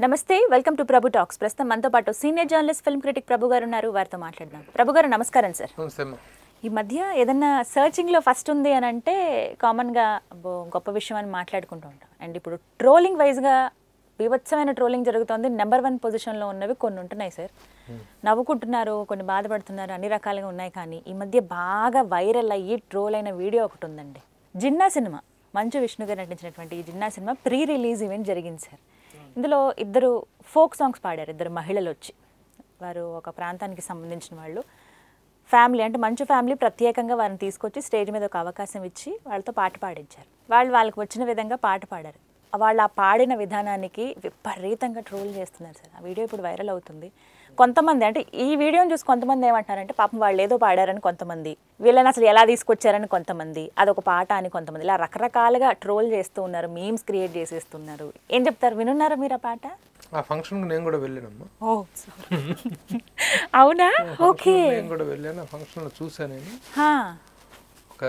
నమస్తే welcome to Prabhu talks ప్రస్తుతం మనతో పాటు senior journalist film critic Prabhu గారు ఉన్నారు వారితో మాట్లాడదాం ప్రభు గారు నమస్కారం సార్ నమస్తే అమ్మ ఈ మధ్య ఏదన్నా సర్చింగ్లో ఫస్ట్ ఉంది అని అంటే కామన్గా అబ్బో గొప్ప విషయం అని మాట్లాడుకుంటూ ఉంటాం అండ్ ఇప్పుడు ట్రోలింగ్ వైజ్గా బీభత్సమైన ట్రోలింగ్ జరుగుతోంది నెంబర్ వన్ పొజిషన్లో ఉన్నవి కొన్ని ఉంటున్నాయి సార్ నవ్వుకుంటున్నారు కొన్ని బాధపడుతున్నారు అన్ని రకాలుగా ఉన్నాయి కానీ ఈ మధ్య బాగా వైరల్ అయ్యి ట్రోల్ అయిన వీడియో ఒకటి ఉందండి జిన్నా సినిమా మంచు విష్ణు గారు నటించినటువంటి ఈ Ginna cinema pre release event జరిగింది సార్ ఇందులో ఇద్దరు ఫోక్ సాంగ్స్ పాడారు ఇద్దరు మహిళలు వచ్చి వారు ఒక ప్రాంతానికి సంబంధించిన వాళ్ళు ఫ్యామిలీ అంటే మంచు ఫ్యామిలీ ప్రత్యేకంగా వారిని తీసుకొచ్చి స్టేజ్ మీద ఒక అవకాశం ఇచ్చి వాళ్ళతో పాట పాడించారు వాళ్ళు వాళ్ళకి వచ్చిన విధంగా పాట పాడారు వాళ్ళు ఆ పాడిన విధానానికి విపరీతంగా ట్రోల్ చేస్తున్నారు సార్ ఆ వీడియో ఇప్పుడు వైరల్ అవుతుంది కొంతమంది అంటే ఈ వీడియోని చూసి కొంతమంది ఏమంటారంటే పాపం వాళ్ళు ఏదో పాడారని కొంతమంది వీళ్ళని అసలు ఎలా తీసుకొచ్చారని కొంతమంది అదొక పాట అని కొంతమంది ఇలా రకరకాలుగా ట్రోల్ చేస్తూ ఉన్నారు మీమ్స్ క్రియేట్ చేసేస్తున్నారు ఏం చెప్తారు వినున్నారా మీరు ఆ పాట ఆ ఫంక్షన్కి నేను కూడా వెళ్ళానమ్మా ఓ అవునా ఓకే నేను కూడా వెళ్ళాను ఆ ఫంక్షన్లో చూశాను నేను హా. ఒక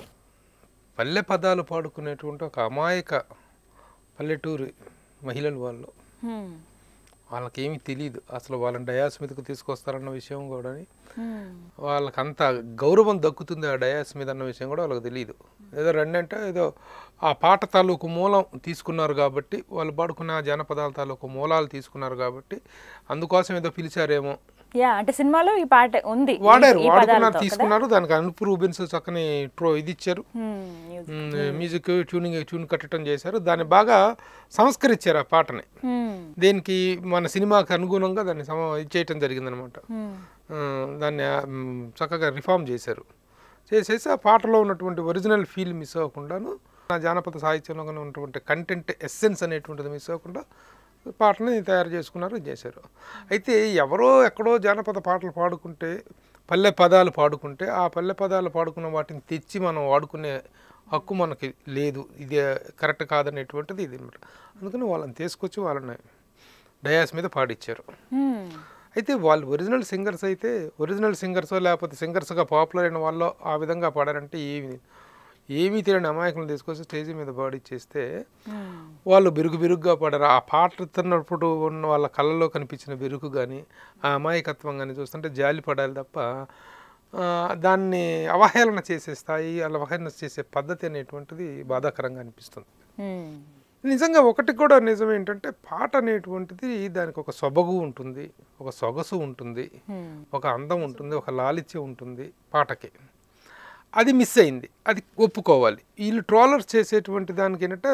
పల్లె పదాలు పాడుకునేటువంటి ఒక అమాయక పల్లెటూరి మహిళలు వాళ్ళు హ్మ్. వాళ్ళకేమీ తెలియదు అసలు వాళ్ళని డయాస్ మీదకు తీసుకొస్తారన్న విషయం కూడా హ్మ్. వాళ్ళకి అంత గౌరవం దక్కుతుంది ఆ డయాస్ మీద అన్న విషయం కూడా వాళ్ళకి తెలియదు ఏదో రెండు అంటే ఏదో ఆ పాట తాలూకు మూలం తీసుకున్నారు కాబట్టి వాళ్ళు పాడుకున్న ఆ జానపదాల తాలూకు మూలాలు తీసుకున్నారు కాబట్టి అందుకోసం ఏదో పిలిచారేమో యా అంటే సినిమాలో ఈ పాట ఉంది ఈ- వాడారు ఈ వాడుకున్నారు పదాలతో కదా? తీసుకున్నారు దానికి అనుపు రూబిన్స్ చక్కని ట్రో ఇది ఇచ్చారు హ్మ్. music. మ్, మ్యూజిక్ ట్యూనింగ్ ట్యూన్ కట్టడం చేశారు దాన్ని బాగా సంస్కరించారు ఆ పాటని హ్మ్. దీనికి మన సినిమాకి అనుగుణంగా దాన్ని సమ ఇది చేయటం జరిగిందనమాట హ్మ్. ఆ, దాన్ని ఆ, మ్, చక్కగా రిఫార్మ్ చేశారు చేసేసి ఆ పాటలో ఉన్నటువంటి ఒరిజినల్ ఫీల్ మిస్ అవ్వకుండాను ఆ జానపద సాహిత్యంలో కానీ ఉన్నటువంటి కంటెంట్ ఎస్సెన్స్ అనేటువంటిది మిస్ అవ్వకుండా పాటని తయారు చేసుకున్నారు ఇది చేశారు అయితే ఎవరో ఎక్కడో జానపద పాటలు పాడుకుంటే పల్లె పదాలు పాడుకుంటే ఆ పల్లె పదాలు పాడుకున్న వాటిని తెచ్చి మనం వాడుకునే హక్కు మనకి లేదు ఇది కరెక్ట్ కాదనేటువంటిది ఇది అనమాట అందుకని వాళ్ళని తీసుకొచ్చి వాళ్ళని డయాస్ మీద పాడిచ్చారు హ్మ్. అయితే వాళ్ళు ఒరిజినల్ సింగర్స్ అయితే ఒరిజినల్ సింగర్స్ లేకపోతే సింగర్స్గా పాపులర్ అయిన వాళ్ళు ఆ విధంగా పాడారంటే ఏమి ఏమీ తెలియని అమాయకులను తీసుకొచ్చి స్టేజ్ మీద పాడిచ్చేస్తే హ్మ్. వాళ్ళు బిరుగు బిరుగ్గా పాడారు ఆ పాడుతున్నప్పుడు ఉన్న వాళ్ళ కళ్ళలో కనిపించిన బిరుగు కానీ ఆ అమాయకత్వం కానీ చూస్తుంటే జాలి పడాలి తప్ప ఆ, దాన్ని అవహేళన చేసే స్థాయి అలా అవహేళన చేసే పద్ధతి అనేటువంటిది బాధాకరంగా అనిపిస్తుంది హ్మ్. నిజంగా ఒకటి కూడా నిజం ఏంటంటే పాట అనేటువంటిది దానికి ఒక సొబగు ఉంటుంది ఒక సొగసు ఉంటుంది హ్మ్. ఒక అందం ఉంటుంది ఒక లాలిత్యం ఉంటుంది పాటకి అది మిస్ అయింది అది ఒప్పుకోవాలి వీళ్ళు ట్రోలర్స్ చేసేటువంటి దానికి ఏంటంటే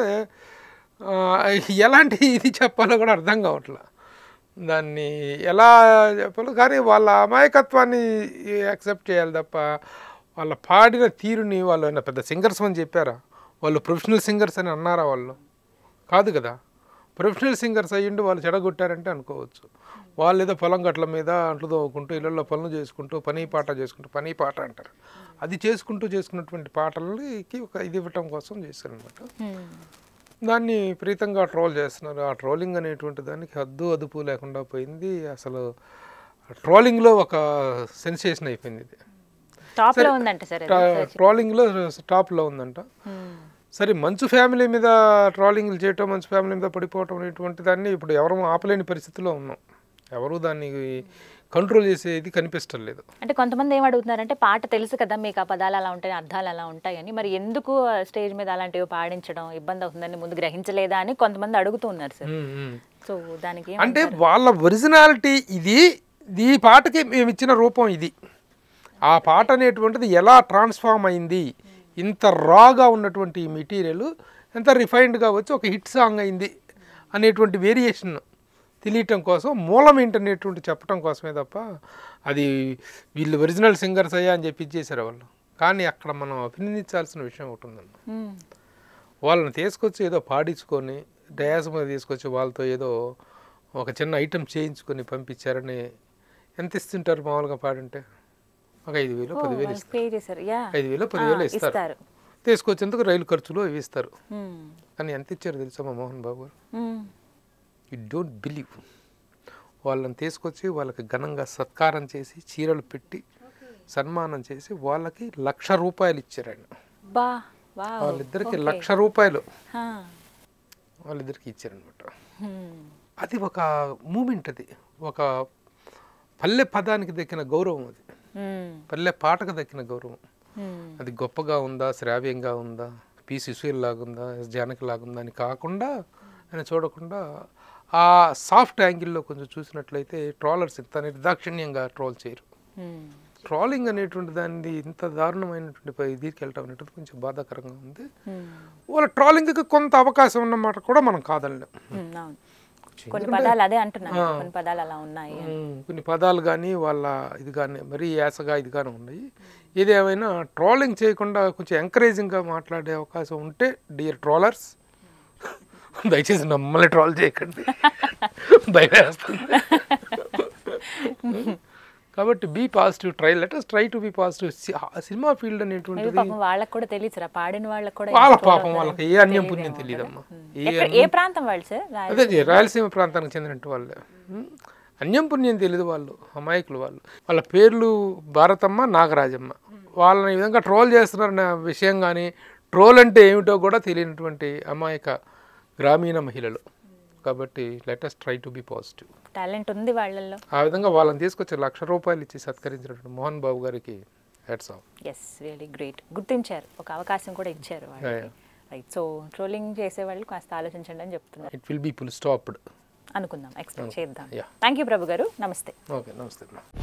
ఆ, ఎలాంటి ఇది చెప్పాలో కూడా అర్థం కావట్లా దాన్ని ఎలా చెప్పాలో కానీ వాళ్ళ అమాయకత్వాన్ని యాక్సెప్ట్ చేయాలి తప్ప వాళ్ళ పాడిన తీరుని వాళ్ళు ఏమైనా పెద్ద సింగర్స్ అని చెప్పారా వాళ్ళు ప్రొఫెషనల్ సింగర్స్ అని అన్నారా వాళ్ళు కాదు కదా ప్రొఫెషనల్ సింగర్స్ అయ్యిండి వాళ్ళు చెడగొట్టారంటే అనుకోవచ్చు వాళ్ళు ఏదో పొలం గట్ల మీద అంట్లు తోముకుంటూ ఇళ్ళల్లో పనులు చేసుకుంటూ పని పాట చేసుకుంటూ పని పాట అంటారు అది చేసుకుంటూ చేసుకున్నటువంటి పాటలకి ఒక ఇది ఇవ్వటం కోసం చేశారనమాట హ్మ్. దాన్ని ప్రీతంగా ట్రోల్ చేస్తున్నారు ఆ ట్రోలింగ్ అనేటువంటి దానికి హద్దు అదుపు లేకుండా పోయింది అసలు ట్రోలింగ్లో ఒక సెన్సేషన్ అయిపోయింది ఇది టాప్ లో ఉందంట సార్ అది. ట్రోలింగ్లో టాప్లో ఉందంట హ్మ్. సరే మంచు ఫ్యామిలీ మీద ట్రాలింగ్లు చేయటం మంచు ఫ్యామిలీ మీద పడిపోవటం అనేటువంటి దాన్ని ఇప్పుడు ఎవరు ఆపలేని పరిస్థితిలో ఉన్నాం ఎవరు దాన్ని కంట్రోల్ చేసేది కనిపించడం లేదు అంటే కొంతమంది ఏం అడుగుతున్నారంటే పాట తెలుసు కదా మీకు ఆ పదాలు అలా ఉంటాయి అర్థాలు అలా ఉంటాయని మరి ఎందుకు స్టేజ్ మీద అలాంటివి పాడించడం ఇబ్బంది అవుతుందని ముందు గ్రహించలేదా అని కొంతమంది అడుగుతున్నారు సార్ ఉమ్, ఉమ్. సో దానికి ఏం అంటే వాళ్ళ ఒరిజినాలిటీ ఇది ఈ పాటకి మేము ఇచ్చిన రూపం ఇది ఆ పాట అనేటువంటిది ఎలా ట్రాన్స్ఫార్మ్ అయింది ఇంత రాగా ఉన్నటువంటి ఈ మెటీరియల్ ఎంత రిఫైన్డ్గా వచ్చి ఒక హిట్ సాంగ్ అయింది అనేటువంటి వేరియేషన్ తెలియటం కోసం మూలం ఏంటనేటువంటి చెప్పడం కోసమే తప్ప అది వీళ్ళు ఒరిజినల్ సింగర్స్ అయ్యా అని చెప్పి ఇచ్చేసారు వాళ్ళు కానీ అక్కడ మనం అభినందించాల్సిన విషయం ఒకటి ఉందన్న హ్మ్. వాళ్ళని తీసుకొచ్చి ఏదో పాడించుకొని డయాస్ మీద తీసుకొచ్చి వాళ్ళతో ఏదో ఒక చిన్న ఐటెం చేయించుకొని పంపించారని ఎంత ఇస్తుంటారు మామూలుగా పాడింటే ఒక ఐదు వేలు ఓ, పదివేలు వాళ్ళు ఇస్తారు పే చేశారు యా ఐదు వేలు పదివేలు ఇస్తారు ఇస్తారు తీసుకొచ్చేందుకు రైలు ఖర్చులు ఇవి ఇస్తారు హ్మ్. కానీ ఎంత ఇచ్చారు తెలుసా మా మోహన్ బాబు గారు హ్మ్. యూ డోంట్ బిలీవ్ వాళ్ళని తీసుకొచ్చి వాళ్ళకి ఘనంగా సత్కారం చేసి చీరలు పెట్టి సన్మానం చేసి వాళ్ళకి లక్ష రూపాయలు ఇచ్చారు ఆయన బా వావ్. వాళ్ళిద్దరికి ఓకే. లక్ష రూపాయలు హా. వాళ్ళిద్దరికి ఇచ్చారనమాట హ్మ్. అది ఒక మూమెంట్ అది ఒక పల్లె పదానికి దక్కిన గౌరవం అది మ్మ్. పల్లె పాటకు దక్కిన గౌరవం మ్మ్. అది గొప్పగా ఉందా శ్రావ్యంగా ఉందా పి సుశీల్ లాగుందా ఎస్ జానకి లాగుందా అని కాకుండా ఆయన చూడకుండా ఆ సాఫ్ట్ యాంగిల్లో కొంచెం చూసినట్లయితే ట్రోలర్స్ ఇంత నిర్దాక్షిణ్యంగా ట్రోల్ చేయరు మ్మ్. ట్రోలింగ్ అనేటువంటి దాన్ని ఇంత దారుణమైనటువంటి పై దీనికి వెళ్ళటం అనేటువంటి కొంచెం బాధాకరంగా ఉంది మ్మ్. వాళ్ళ ట్రోలింగ్కి కొంత అవకాశం ఉన్నమాట కూడా మనం కాదనలేం మ్మ్. అవును కొన్ని పదాలు అదే అంటున్నాను కొన్ని పదాలు అలా ఉన్నాయి అని. ఉమ్, కొన్ని పదాలు కానీ వాళ్ళ ఇది కానీ మరీ యాసగా ఇది కానీ ఉన్నాయి ఏదేమైనా ట్రోలింగ్ చేయకుండా కొంచెం ఎంకరేజింగ్గా మాట్లాడే అవకాశం ఉంటే డియర్ ట్రోలర్స్ దయచేసి మమ్మల్ని ట్రోల్ చేయకండి భయం వేస్తుంది కాబట్టి be positive try letters try to be positive cinema field Maybe అనేటువంటిది పాపం వాళ్ళకి కూడా తెలియదురా పాడిన వాళ్ళకి కూడా వాళ్ళ ఎంత పాపం trouble వాళ్ళకి ఏ అవుతుందో అన్యం తెలియదేమో పుణ్యం కదా. తెలియదమ్మా మ్మ్. ఏ ఎక్కడ- ఏ ప్రాంతం వాళ్ళు సార్ రాయల్ అదే జీ, రాయలసీమ ప్రాంతానికి చెందినట్టు వాళ్ళే ఉం? అన్యం పుణ్యం తెలియదు వాళ్ళు అమాయకులు వాళ్ళు వాళ్ళ పేర్లు భారతమ్మ నాగరాజమ్మ వాళ్ళని ఈ విధంగా ట్రోల్ చేస్తున్నారన్న విషయం కానీ ట్రోల్ అంటే ఏమిటో కూడా తెలియనటువంటి అమాయక గ్రామీణ మహిళలు కాబట్టి latest try to be positive talent ఉంది వాళ్ళల్లో ఆ విధంగా వాళ్ళని తీసుకొచ్చి లక్ష రూపాయలు ఇచ్చి సత్కరించినటువంటి మోహన్ బాబు గారికి hats off is really great గుర్తించారు ఒక అవకాశం కూడా ఇచ్చారు Yeah, వాళ్ళకి yeah. రైట్ సో ట్రోలింగ్ చేసే వాళ్ళు కాస్త ఆలోచించండి అని చెప్తున్నారు it will be full stopped అనుకుందాం ఎక్స్పెక్ట్ చేద్దాం Yeah. థ్యాంక్ యూ ప్రభు గారు నమస్తే ఓకే నమస్తే